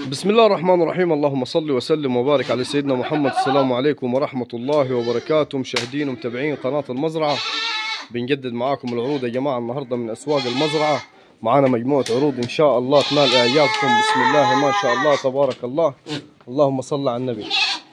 بسم الله الرحمن الرحيم اللهم صل وسلم وبارك على سيدنا محمد السلام عليكم ورحمة الله وبركاته مشاهدين ومتابعين قناة المزرعة بنجدد معاكم العروض يا جماعة النهاردة من أسواق المزرعة معانا مجموعة عروض إن شاء الله تنال إعجابكم بسم الله ما شاء الله تبارك الله اللهم صل على النبي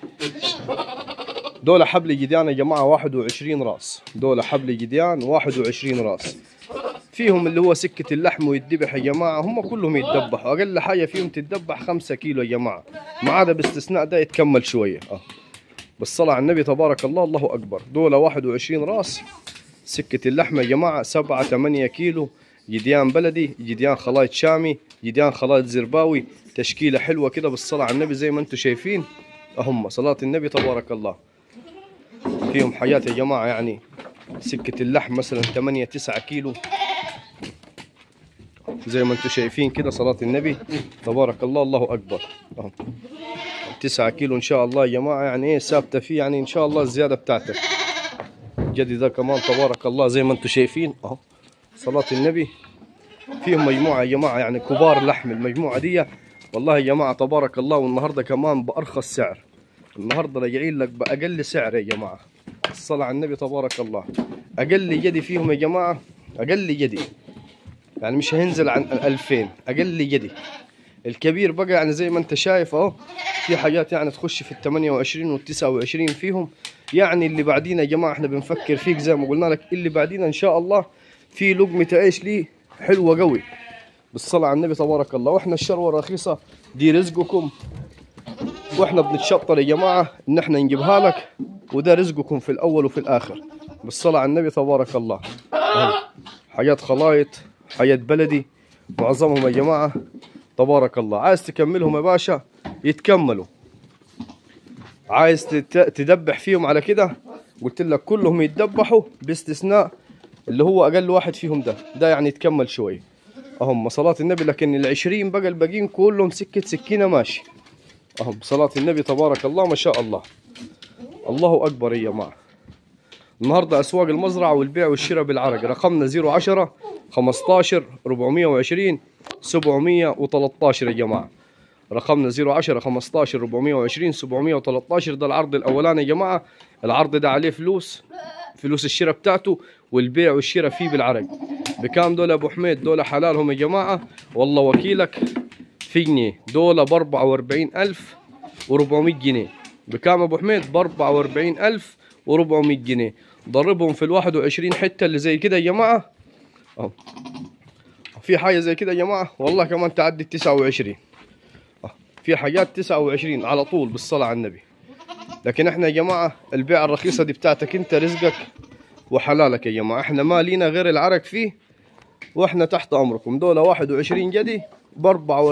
دول حبل جديان يا جماعة 21 راس دول حبل جديان 21 راس فيهم اللي هو سكة اللحم ويتذبح يا جماعة هم كلهم يتذبحوا أقل حاجة فيهم تتذبح خمسة كيلو يا جماعة ما عدا باستثناء ده يتكمل شوية أه. بالصلاة على النبي تبارك الله الله أكبر دول 21 راس سكة اللحم يا جماعة سبعة ثمانية كيلو جديان بلدي جديان خلايط شامي جديان خلايط زرباوي تشكيلة حلوة كده بالصلاة على النبي زي ما انتم شايفين أهم صلاة النبي تبارك الله فيهم حياة يا جماعة يعني سكة اللحم مثلا 8 9 كيلو زي ما انتم شايفين كده صلاة النبي تبارك الله الله أكبر أهو. 9 كيلو إن شاء الله يا جماعة يعني إيه ثابتة فيه يعني إن شاء الله الزيادة بتاعته جدي ده كمان تبارك الله زي ما انتم شايفين أهو صلاة النبي فيهم مجموعة يا جماعة يعني كبار لحم المجموعة دي والله يا جماعة تبارك الله والنهاردة كمان بأرخص سعر النهاردة راجعين لك بأقل سعر يا جماعة الصلاة على النبي تبارك الله أقل يدي فيهم يا جماعة أقل يدي يعني مش هينزل عن 2000 أقل يدي الكبير بقى يعني زي ما انت شايف اهو في حاجات يعني تخش في ال 28 وال 29 فيهم يعني اللي بعدين يا جماعه احنا بنفكر فيك زي ما قلنا لك اللي بعدين ان شاء الله في لقمه عيش ليه حلوه قوي بالصلاه على النبي تبارك الله واحنا الشروه رخيصه دي رزقكم واحنا بنتشطر يا جماعه ان احنا نجيبها لك وده رزقكم في الاول وفي الاخر بالصلاه على النبي تبارك الله أهو. حاجات خلايط حاجات بلدي معظمهم يا جماعه تبارك الله عايز تكملهم يا باشا يتكملوا عايز تت- تدبح فيهم على كده قلت لك كلهم يتدبحوا باستثناء اللي هو اقل واحد فيهم ده ده يعني يتكمل شويه اهم صلاة النبي لكن العشرين بقى الباقيين كلهم سكة سكينة ماشي اهم صلاة النبي تبارك الله ما شاء الله الله اكبر يا جماعة النهارده اسواق المزرعة والبيع والشراء بالعرق رقمنا 010 15 420 713 يا جماعة رقمنا 010 15 420 713 ده العرض الاولاني يا جماعه العرض ده عليه فلوس فلوس الشراء بتاعته والبيع والشراء فيه بالعرق بكام دول يا ابو حميد دول حلالهم يا جماعه والله وكيلك في جنيه دول ب 44400 جنيه بكام يا ابو حميد ب 44400 جنيه ضربهم في ال 21 حته اللي زي كده يا جماعه اهو في حاجه زي كده يا جماعه والله كمان تعدي ال 29 في حاجات 29 على طول بالصلاة على النبي لكن احنا يا جماعة البيع الرخيصة دي بتاعتك انت رزقك وحلالك يا جماعة احنا ما لينا غير العرق فيه واحنا تحت امركم دول 21 جدي ب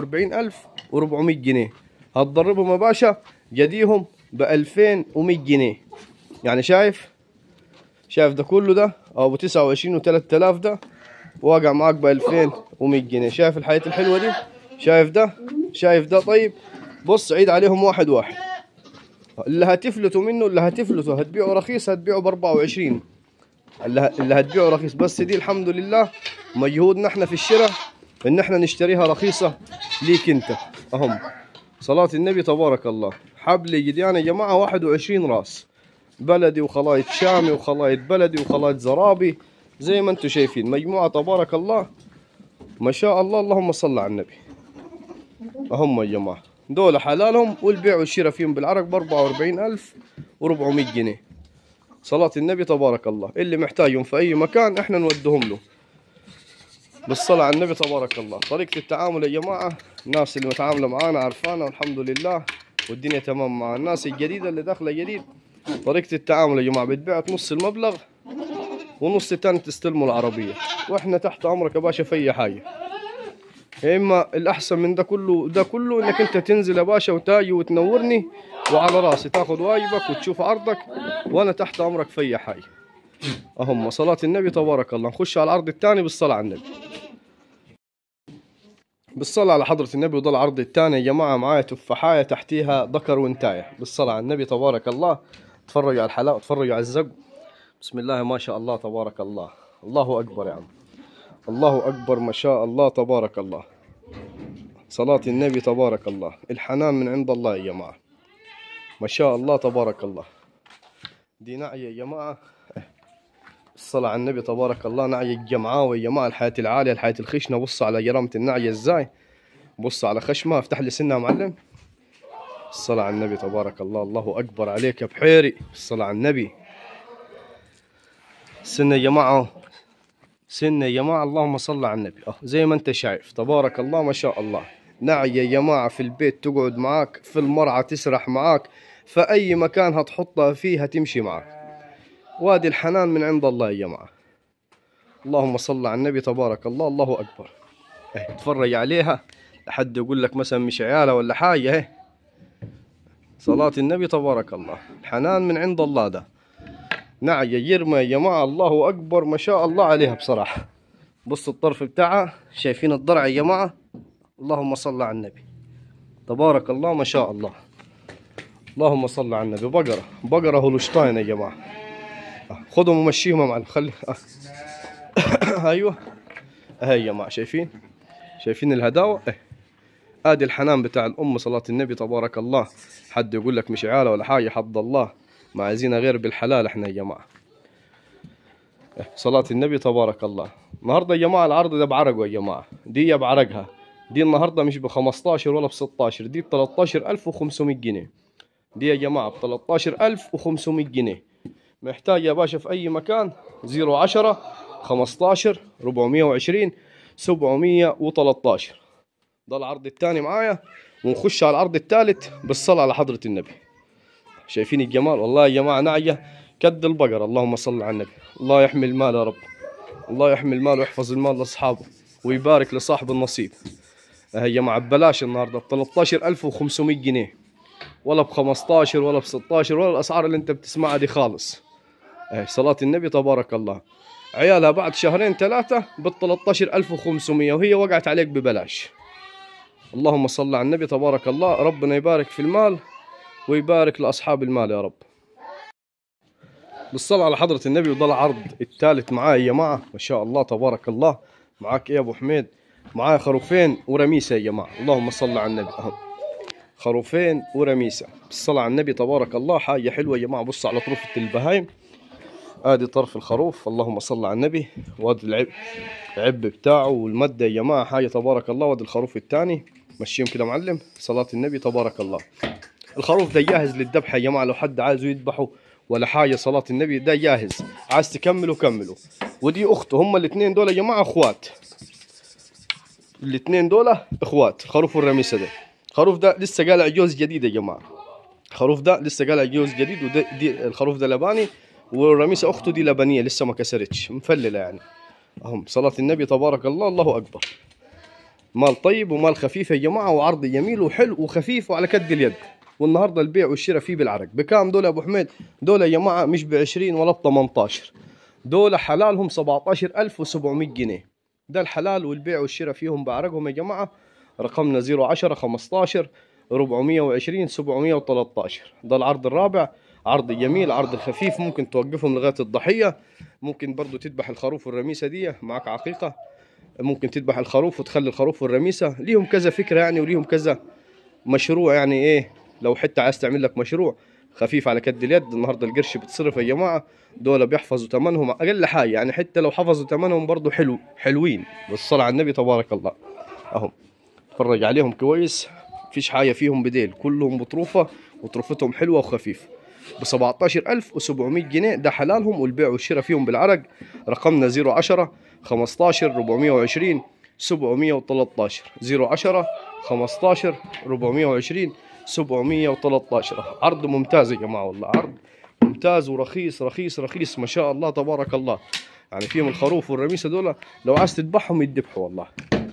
44400 جنيه هتضربهم يا باشا جديهم ب 2100 جنيه يعني شايف شايف ده كله ده او ب 29 و 3000 ده واقع معاك ب 2100 جنيه شايف الحياة الحلوة دي شايف ده شايف ده طيب بص عيد عليهم واحد واحد اللي هتفلتوا منه اللي هتفلتوا هتبيعوا رخيص هتبيعوا ب 24 اللي, ه- اللي هتبيعوا رخيص بس دي الحمد لله مجهودنا احنا في الشراء ان احنا نشتريها رخيصة ليك انت اهم صلاة النبي تبارك الله حبل جديان يا جماعة 21 راس بلدي وخلايط شامي وخلايط بلدي وخلايط زرابي زي ما انتم شايفين مجموعة تبارك الله ما شاء الله اللهم صل على النبي هم يا جماعة دول حلالهم والبيع والشراء فيهم بالعرق ب 44400 جنيه صلاة النبي تبارك الله اللي محتاجهم في أي مكان احنا نودهم له بالصلاة على النبي تبارك الله طريقة التعامل يا جماعة الناس اللي متعاملة معانا عارفانا والحمد لله والدنيا تمام مع الناس الجديدة اللي داخلة جديد طريقة التعامل يا جماعة بتبيعك نص المبلغ ونص التاني تستلموا العربية واحنا تحت أمرك يا باشا في أي حاجة يا اما الاحسن من ده كله ده كله انك انت تنزل يا باشا وتاجي وتنورني وعلى راسي تاخذ واجبك وتشوف عرضك وانا تحت امرك في اي حاجه اهم صلاه النبي تبارك الله نخش على العرض الثاني بالصلاه على النبي بالصلاة على حضرة النبي وده العرض الثاني يا جماعة معايا تفاحية تحتيها ذكر وانتاية بالصلاة على النبي تبارك الله تفرجوا على الحلاوة تفرجوا على الزق بسم الله ما شاء الله تبارك الله الله أكبر يا عم الله أكبر ما شاء الله تبارك الله صلاة النبي تبارك الله الحنان من عند الله يا جماعة ما شاء الله تبارك الله دي نعية يا جماعة الصلاة على النبي تبارك الله نعية الجمعاوي يا جماعة الحياة العالية الحياة الخشنة بص على جرامة النعية ازاي بص على خشمها افتح لي سنها يا معلم الصلاة على النبي تبارك الله الله أكبر عليك يا بحيري الصلاة على النبي سنة يا جماعة سنة يا جماعة اللهم صل على النبي اه زي ما انت شايف تبارك الله ما شاء الله نعية يا جماعة في البيت تقعد معاك في المرعى تسرح معاك في أي مكان هتحطها فيه هتمشي معاك وادي الحنان من عند الله يا جماعة اللهم صل على النبي تبارك الله الله أكبر اه تفرج عليها لحد يقول لك مثلا مش عيالة ولا حاجة اه صلاة النبي تبارك الله الحنان من عند الله ده نعية يرمى يا جماعة الله أكبر ما شاء الله عليها بصراحة بص الطرف بتاعها شايفين الضرع يا جماعة اللهم صل على النبي تبارك الله ما شاء الله اللهم صل على النبي بقرة بقرة هولشتاين يا جماعة خذهم ومشيهم يا معلم خلي آه. ايوه هاي يا جماعة شايفين شايفين الهداوة اه ادي الحنان بتاع الام صلاة النبي تبارك الله حد يقول لك مش عالة ولا حاجة حد الله ما عايزينها غير بالحلال احنا يا جماعة اه صلاة النبي تبارك الله النهارده يا جماعة العرض ده بعرقه يا جماعة دي بعرقها دي النهارده مش ب 15 ولا ب 16 دي ب 13500 جنيه دي يا جماعة ب 13500 جنيه محتاج يا باشا في أي مكان 010 15 420 713 ده العرض الثاني معايا ونخش على العرض الثالث بالصلاة على حضرة النبي شايفين الجمال والله يا جماعة نعية كد البقرة اللهم صل على النبي الله يحمي المال يا رب الله يحمي المال ويحفظ المال لأصحابه ويبارك لصاحب النصيب هي يا جماعة ببلاش النهاردة ب 13500 جنيه ولا ب 15 ولا ب 16 ولا الأسعار اللي أنت بتسمعها دي خالص اهي صلاة النبي تبارك الله عيالها بعد شهرين ثلاثة بال 13500 وهي وقعت عليك ببلاش اللهم صل على النبي تبارك الله ربنا يبارك في المال ويبارك لأصحاب المال يا رب بالصلاة على حضرة النبي وده العرض الثالث معايا يا جماعة ما شاء الله تبارك الله معاك ايه يا ابو حميد معايا خروفين ورميسة يا جماعة اللهم صل على النبي اهو خروفين ورميسة بالصلاة على النبي تبارك الله حاجة حلوة يا جماعة بص على طرفة البهايم ادي طرف الخروف اللهم صل على النبي وادي العب العب بتاعه والمده يا جماعه حاجه تبارك الله وادي الخروف الثاني مشيهم كده معلم صلاه النبي تبارك الله الخروف ده جاهز للذبح يا جماعه لو حد عايزه يذبحه ولا حاجه صلاه النبي ده جاهز عايز تكمله كمله ودي اخته هم الاثنين دول يا جماعه اخوات الاثنين دول اخوات الخروف والرميسه ده الخروف ده لسه قالع جوز جديد يا جماعه الخروف ده لسه قالع جوز جديد ودي دي الخروف ده لباني والرميسة أخته دي لبنية لسه ما كسرتش مفللة يعني أهم صلاة النبي تبارك الله الله أكبر مال طيب ومال خفيف يا جماعة وعرض جميل وحلو وخفيف وعلى كد اليد والنهاردة البيع والشراء فيه بالعرق بكام دول يا أبو حميد دول يا جماعة مش بعشرين ولا ب 18 دول حلالهم 17700 جنيه ده الحلال والبيع والشراء فيهم بعرقهم يا جماعة رقمنا 010 15 420 713 ده العرض الرابع عرض جميل عرض خفيف ممكن توقفهم لغايه الضحيه ممكن برضو تذبح الخروف والرميسه دي معك عقيقه ممكن تذبح الخروف وتخلي الخروف والرميسه ليهم كذا فكره يعني وليهم كذا مشروع يعني ايه لو حتى عايز تعمل لك مشروع خفيف على كد اليد النهارده القرش بتصرف يا جماعه دول بيحفظوا ثمنهم اقل حاجه يعني حتى لو حفظوا ثمنهم برضو حلو حلوين بالصلاه على النبي تبارك الله اهم اتفرج عليهم كويس مفيش حاجه فيهم بديل كلهم بطروفه وطروفتهم حلوه وخفيفه ب 17700 جنيه ده حلالهم والبيع والشراء فيهم بالعرق رقمنا 010 15 420 713 010 15 420 713 عرض ممتاز يا جماعه والله عرض ممتاز ورخيص رخيص رخيص ما شاء الله تبارك الله يعني فيهم الخروف والرميسه دول لو عايز تذبحهم يذبحوا والله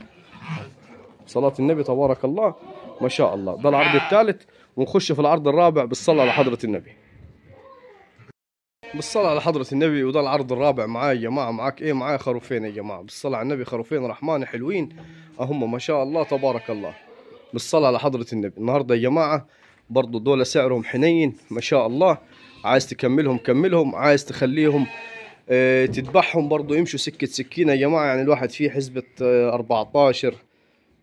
صلاة النبي تبارك الله ما شاء الله ده العرض الثالث ونخش في العرض الرابع بالصلاة على حضرة النبي بالصلاة على حضرة النبي وده العرض الرابع معايا يا جماعة معاك ايه معايا خروفين يا جماعة بالصلاة على النبي خروفين رحماني حلوين اهم ما شاء الله تبارك الله بالصلاة على حضرة النبي النهاردة يا جماعة برضو دول سعرهم حنين ما شاء الله عايز تكملهم كملهم عايز تخليهم اه تذبحهم برضو يمشوا سكة سكينة يا جماعة يعني الواحد فيه حسبة اه 14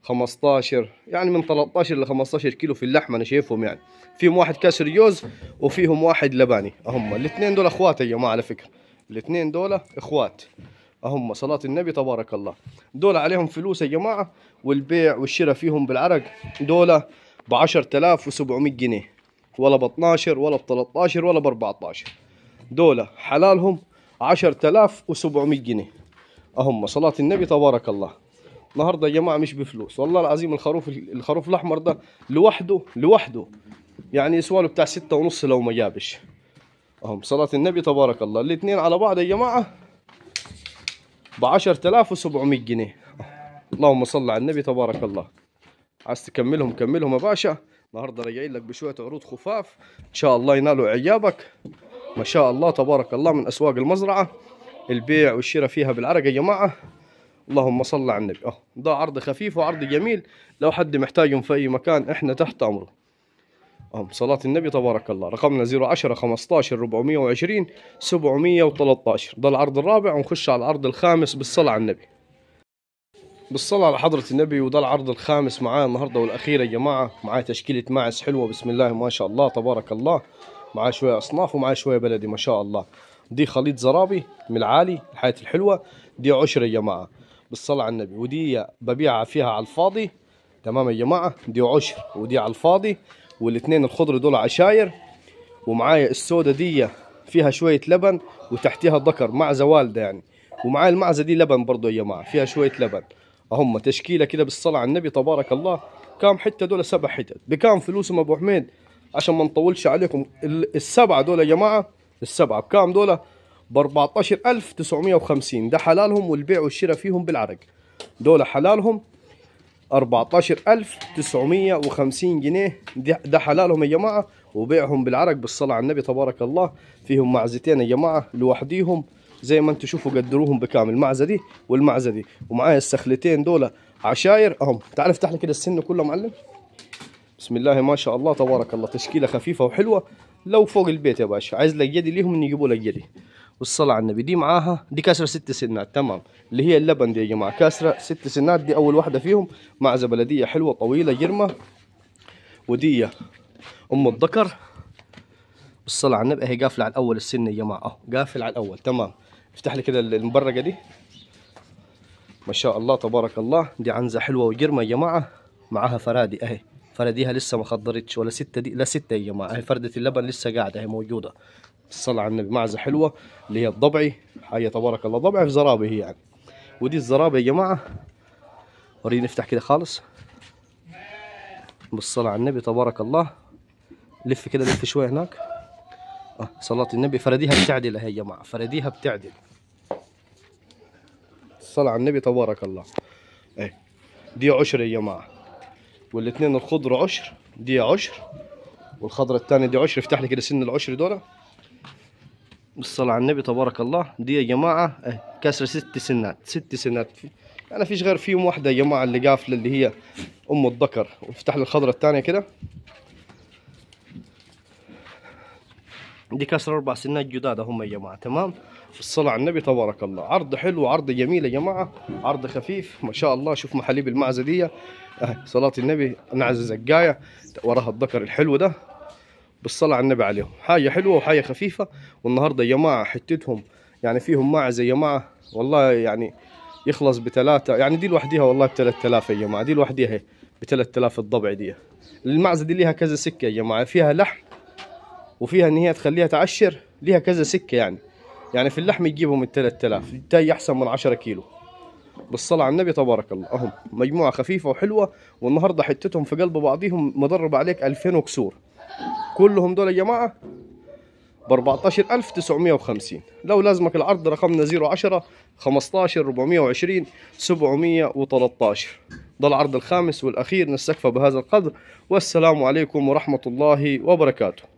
15 يعني من 13 ل 15 كيلو في اللحمه انا شايفهم يعني فيهم واحد كسر يوز وفيهم واحد لباني هم الاثنين دول اخوات يا جماعه على فكره الاثنين دول اخوات هم صلاة النبي تبارك الله دول عليهم فلوس يا جماعة والبيع والشراء فيهم بالعرق دول ب 10700 جنيه ولا ب 12 ولا ب 13 ولا ب 14 دول حلالهم 10700 جنيه اهم صلاة النبي تبارك الله النهارده يا جماعه مش بفلوس والله العظيم الخروف الخروف الاحمر ده لوحده لوحده يعني يسوى له بتاع ستة ونص لو ما جابش اهم صلاة النبي تبارك الله الاثنين على بعض يا جماعه ب 10700 جنيه اللهم صل على النبي تبارك الله عايز تكملهم كملهم يا باشا النهارده راجعين لك بشويه عروض خفاف ان شاء الله ينالوا اعجابك ما شاء الله تبارك الله من اسواق المزرعه البيع والشراء فيها بالعرق يا جماعه اللهم صل على النبي اه ده عرض خفيف وعرض جميل لو حد محتاجهم في اي مكان احنا تحت امره اه صلاة النبي تبارك الله رقمنا 010 15 420 713 ده العرض الرابع ونخش على العرض الخامس بالصلاة على النبي بالصلاة على حضرة النبي وده العرض الخامس معايا النهارده والأخير يا جماعة معايا تشكيلة ماعز حلوة بسم الله ما شاء الله تبارك الله معاه شوية أصناف ومعاه شوية بلدي ما شاء الله دي خليط زرابي من العالي الحياة الحلوة دي عشر يا جماعة بالصلاة على النبي ودي ببيعها فيها على الفاضي تمام يا جماعة دي عشر ودي على الفاضي والاثنين الخضر دول عشاير ومعايا السودة دي فيها شوية لبن وتحتها ذكر معزة والدة يعني ومعايا المعزة دي لبن برضو يا جماعة فيها شوية لبن هم تشكيلة كده بالصلاة على النبي تبارك الله كام حتة دول سبع حتت بكام فلوسهم ابو حميد عشان ما نطولش عليكم ال- السبعة دول يا جماعة السبعة بكام دول ب 14950 ده حلالهم والبيع والشراء فيهم بالعرق دول حلالهم 14950 جنيه ده ده حلالهم يا جماعة وبيعهم بالعرق بالصلاة على النبي تبارك الله فيهم معزتين يا جماعة لوحديهم زي ما انتم شوفوا قدروهم بكامل المعزة دي والمعزة دي ومعايا السخلتين دول عشاير اهم تعال افتح لي كده السن كله معلم بسم الله ما شاء الله تبارك الله تشكيله خفيفه وحلوه لو فوق البيت يا باشا عايز لك يدي ليهم ان يجيبوا لك يدي والصلاة على النبي دي معاها دي كاسرة ست سنات تمام اللي هي اللبن دي يا جماعة كاسرة ست سنات دي أول واحدة فيهم معزة بلدية حلوة طويلة جرمة ودي أم الذكر بالصلاة على النبي هي قافلة على الأول السن يا جماعة أهو قافل على الأول تمام افتح لي كده المبرقة دي ما شاء الله تبارك الله دي عنزة حلوة وجرمة يا جماعة معاها فرادي أهي فرديها لسه ما خضرتش ولا ستة دي لا ستة يا جماعة اهي فردة اللبن لسه قاعدة اهي موجودة الصلاة على النبي معزة حلوة اللي هي الضبعي حاجة تبارك الله ضبعي في زرابة هي يعني ودي الزرابة يا جماعة وريني نفتح كده خالص بالصلاة على النبي تبارك الله لف كده لف شوية هناك اه صلاة النبي فرديها بتعدل اهي يا جماعة فرديها بتعدل الصلاة على النبي تبارك الله ايه دي عشر يا جماعة والاثنين الخضر عشر دي عشر والخضرة الثانية دي عشر افتح لي كده سن العشر دول بالصلاة على النبي تبارك الله دي يا جماعة اه كسر ست سنات ست سنات في يعني فيش غير فيهم واحدة يا جماعة اللي قافلة اللي هي أم الذكر وافتح لي الخضرة الثانية كده دي كسر أربع سنات جداد هم يا جماعة تمام الصلاة على النبي تبارك الله عرض حلو عرض جميل يا جماعة عرض خفيف ما شاء الله شوف محاليب المعزة دي أهي صلاة النبي نعزة زقاية وراها الذكر الحلو ده بالصلاة على النبي عليهم حاجة حلوة وحاجة خفيفة والنهاردة يا جماعة حتتهم يعني فيهم معزة يا جماعة والله يعني يخلص بثلاثة يعني دي لوحديها والله ب 3000 يا جماعة دي لوحديها هي ب 3000 الضبع دي المعزة دي ليها كذا سكة يا جماعة فيها لحم وفيها ان هي تخليها تعشر ليها كذا سكة يعني يعني في اللحم يجيبهم من 3000 التاي احسن من 10 كيلو بالصلاة على النبي تبارك الله اهم مجموعة خفيفة وحلوة والنهاردة حتتهم في قلب بعضهم مضرب عليك 2000 وكسور كلهم دول يا جماعة ب 14950 لو لازمك العرض رقمنا 010 15 420 713 ده العرض الخامس والأخير نستكفى بهذا القدر والسلام عليكم ورحمة الله وبركاته